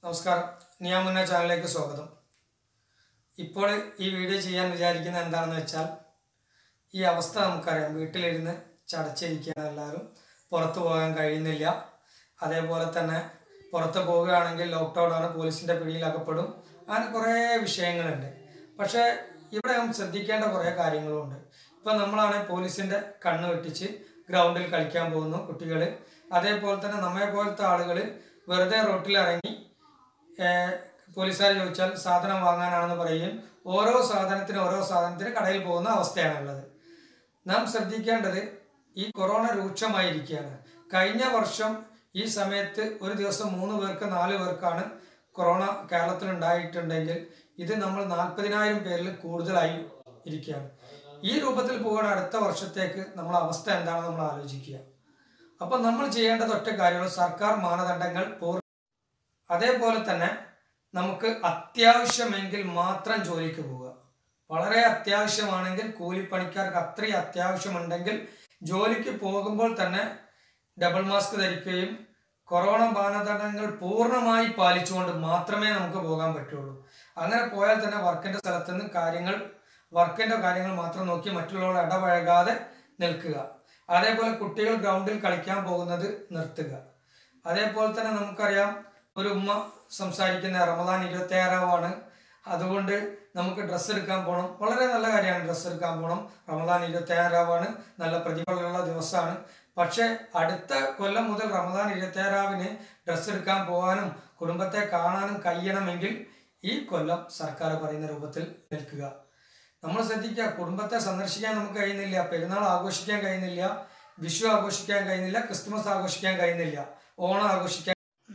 നമസ്കാരം നിയാമുന്ന ചാനലിലേക്ക് സ്വാഗതം ഇപ്പോൾ ഈ വീഡിയോ ചെയ്യാൻ വിചാരിക്കുന്നത് എന്താണെന്ന് വെച്ചാൽ ഈ അവസ്ഥ നമുക്കറിയാം വീട്ടിലിരുന്ന് ചടച്ചിരിക്കുകയാണ് എല്ലാവരും പുറത്തു പോകാൻ കഴിയുന്നില്ല അതേപോലെ തന്നെ പുറത്ത് പോവുകയാണെങ്കിൽ ലോക്ക്ഡൗൺ ആണ് പോലീസിൻ്റെ പിടിയിൽ അകപ്പെടും അങ്ങനെ കുറേ വിഷയങ്ങളുണ്ട് പക്ഷേ ഇവിടെ നാം ശ്രദ്ധിക്കേണ്ട കുറേ കാര്യങ്ങളുമുണ്ട് ഇപ്പം നമ്മളാണ് പോലീസിൻ്റെ കണ്ണ് വെട്ടിച്ച് ഗ്രൗണ്ടിൽ കളിക്കാൻ പോകുന്നു കുട്ടികൾ അതേപോലെ തന്നെ നമ്മെ പോലത്തെ ആളുകൾ വെറുതെ റോട്ടിലിറങ്ങി ഏഹ് പോലീസുകാർ ചോദിച്ചാൽ സാധനം വാങ്ങാനാണെന്ന് പറയുകയും ഓരോ സാധനത്തിന് ഓരോ സാധനത്തിന് കടയിൽ പോകുന്ന അവസ്ഥയാണുള്ളത് നാം ശ്രദ്ധിക്കേണ്ടത് ഈ കൊറോണ രൂക്ഷമായിരിക്കുകയാണ് കഴിഞ്ഞ വർഷം ഈ സമയത്ത് ഒരു ദിവസം മൂന്ന് പേർക്ക് നാല് പേർക്കാണ് കൊറോണ കേരളത്തിൽ ഉണ്ടായിട്ടുണ്ടെങ്കിൽ ഇത് നമ്മൾ നാൽപ്പതിനായിരം പേരിൽ കൂടുതലായി ഇരിക്കുകയാണ് ഈ രൂപത്തിൽ പോകുന്ന അടുത്ത വർഷത്തേക്ക് നമ്മളെ അവസ്ഥ എന്താണെന്ന് നമ്മൾ ആലോചിക്കുക അപ്പം നമ്മൾ ചെയ്യേണ്ടത് ഒറ്റ കാര്യമാണ് സർക്കാർ മാനദണ്ഡങ്ങൾ പൂർ അതേപോലെ തന്നെ നമുക്ക് അത്യാവശ്യമെങ്കിൽ മാത്രം ജോലിക്ക് പോവുക വളരെ അത്യാവശ്യമാണെങ്കിൽ കൂലിപ്പണിക്കാർക്ക് അത്രയും അത്യാവശ്യമുണ്ടെങ്കിൽ ജോലിക്ക് പോകുമ്പോൾ തന്നെ ഡബിൾ മാസ്ക് ധരിക്കുകയും കൊറോണ മാനദണ്ഡങ്ങൾ പൂർണ്ണമായി പാലിച്ചുകൊണ്ട് മാത്രമേ നമുക്ക് പോകാൻ പറ്റുള്ളൂ അങ്ങനെ പോയാൽ തന്നെ വർക്കിന്റെ സ്ഥലത്ത് നിന്ന് കാര്യങ്ങൾ വർക്കിന്റെ കാര്യങ്ങൾ മാത്രം നോക്കി മറ്റുള്ളവരോട് ഇടപഴകാതെ നിൽക്കുക അതേപോലെ കുട്ടികൾ ഗ്രൗണ്ടിൽ കളിക്കാൻ പോകുന്നത് നിർത്തുക അതേപോലെ തന്നെ നമുക്കറിയാം ഒരു ഉമ്മ സംസാരിക്കുന്ന റമദാൻ ഇരുപത്തി ആറാവാണ് അതുകൊണ്ട് നമുക്ക് ഡ്രസ്സ് എടുക്കാൻ പോകണം വളരെ നല്ല കാര്യമാണ് ഡ്രസ്സ് എടുക്കാൻ പോകണം റമദാൻ ഇരുപത്തി ആറാവാണ് നല്ല പ്രതിഫലമുള്ള ദിവസമാണ് പക്ഷേ അടുത്ത കൊല്ലം മുതൽ റമദാൻ ഇരുപത്തി ആറാവിന് ഡ്രസ്സ് എടുക്കാൻ പോകാനും കുടുംബത്തെ കാണാനും കഴിയണമെങ്കിൽ ഈ കൊല്ലം സർക്കാർ പറയുന്ന രൂപത്തിൽ നിൽക്കുക നമ്മൾ ശ്രദ്ധിക്കുക കുടുംബത്തെ സന്ദർശിക്കാൻ നമുക്ക് കഴിയുന്നില്ല പെരുന്നാൾ ആഘോഷിക്കാൻ കഴിയുന്നില്ല വിഷു ആഘോഷിക്കാൻ കഴിയുന്നില്ല ക്രിസ്തുമസ് ആഘോഷിക്കാൻ കഴിയുന്നില്ല ഓണം ആഘോഷിക്കാൻ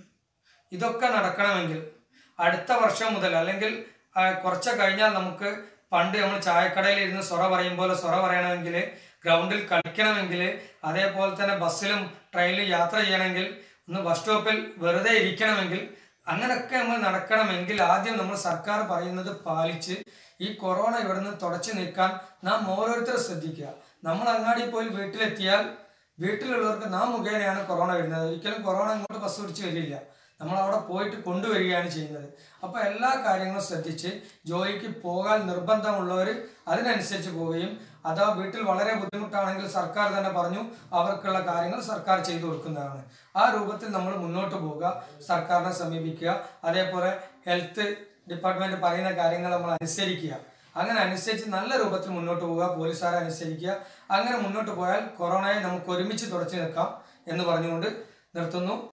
ഇതൊക്കെ നടക്കണമെങ്കിൽ അടുത്ത വർഷം മുതൽ അല്ലെങ്കിൽ ആ, കുറച്ച് കഴിഞ്ഞാൽ നമുക്ക് പണ്ട് നമ്മൾ ചായക്കടയിൽ ഇരുന്ന് സൊറ പറയും പോലെ സൊറ പറയണമെങ്കിൽ ഗ്രൗണ്ടിൽ കളിക്കണമെങ്കിൽ അതേപോലെ തന്നെ ബസ്സിലും ട്രെയിനിലും യാത്ര ചെയ്യണമെങ്കിൽ ഒന്ന് ബസ് സ്റ്റോപ്പിൽ വെറുതെ ഇരിക്കണമെങ്കിൽ അങ്ങനെയൊക്കെ നമ്മൾ നടക്കണമെങ്കിൽ ആദ്യം നമ്മൾ സർക്കാർ പറയുന്നത് പാലിച്ച് ഈ കൊറോണ ഇവിടുന്ന് തുടച്ചു നീക്കാൻ നാം ഓരോരുത്തരും ശ്രദ്ധിക്കുക നമ്മൾ അങ്ങാടി പോയി വീട്ടിലെത്തിയാൽ വീട്ടിലുള്ളവർക്ക് നാം മുഖേനയാണ് കൊറോണ വരുന്നത് ഒരിക്കലും കൊറോണ ഇങ്ങോട്ട് ബസ് പിടിച്ച് വരില്ല നമ്മൾ അവിടെ പോയിട്ട് കൊണ്ടുവരികയാണ് ചെയ്യുന്നത് അപ്പോൾ എല്ലാ കാര്യങ്ങളും ശ്രദ്ധിച്ച് ജോലിക്ക് പോകാൻ നിർബന്ധമുള്ളവർ അതിനനുസരിച്ച് പോവുകയും അഥവാ വീട്ടിൽ വളരെ ബുദ്ധിമുട്ടാണെങ്കിൽ സർക്കാർ തന്നെ പറഞ്ഞു അവർക്കുള്ള കാര്യങ്ങൾ സർക്കാർ ചെയ്തു കൊടുക്കുന്നതാണ് ആ രൂപത്തിൽ നമ്മൾ മുന്നോട്ട് പോവുക സർക്കാരിനെ സമീപിക്കുക അതേപോലെ ഹെൽത്ത് ഡിപ്പാർട്ട്മെന്റ് പറയുന്ന കാര്യങ്ങൾ നമ്മൾ അനുസരിക്കുക അങ്ങനെ അനുസരിച്ച് നല്ല രൂപത്തിൽ മുന്നോട്ട് പോവുക പോലീസുകാരെ അനുസരിക്കുക അങ്ങനെ മുന്നോട്ട് പോയാൽ കൊറോണയെ നമുക്ക് ഒരുമിച്ച് തുടച്ചു നിൽക്കാം എന്ന് പറഞ്ഞുകൊണ്ട് നിർത്തുന്നു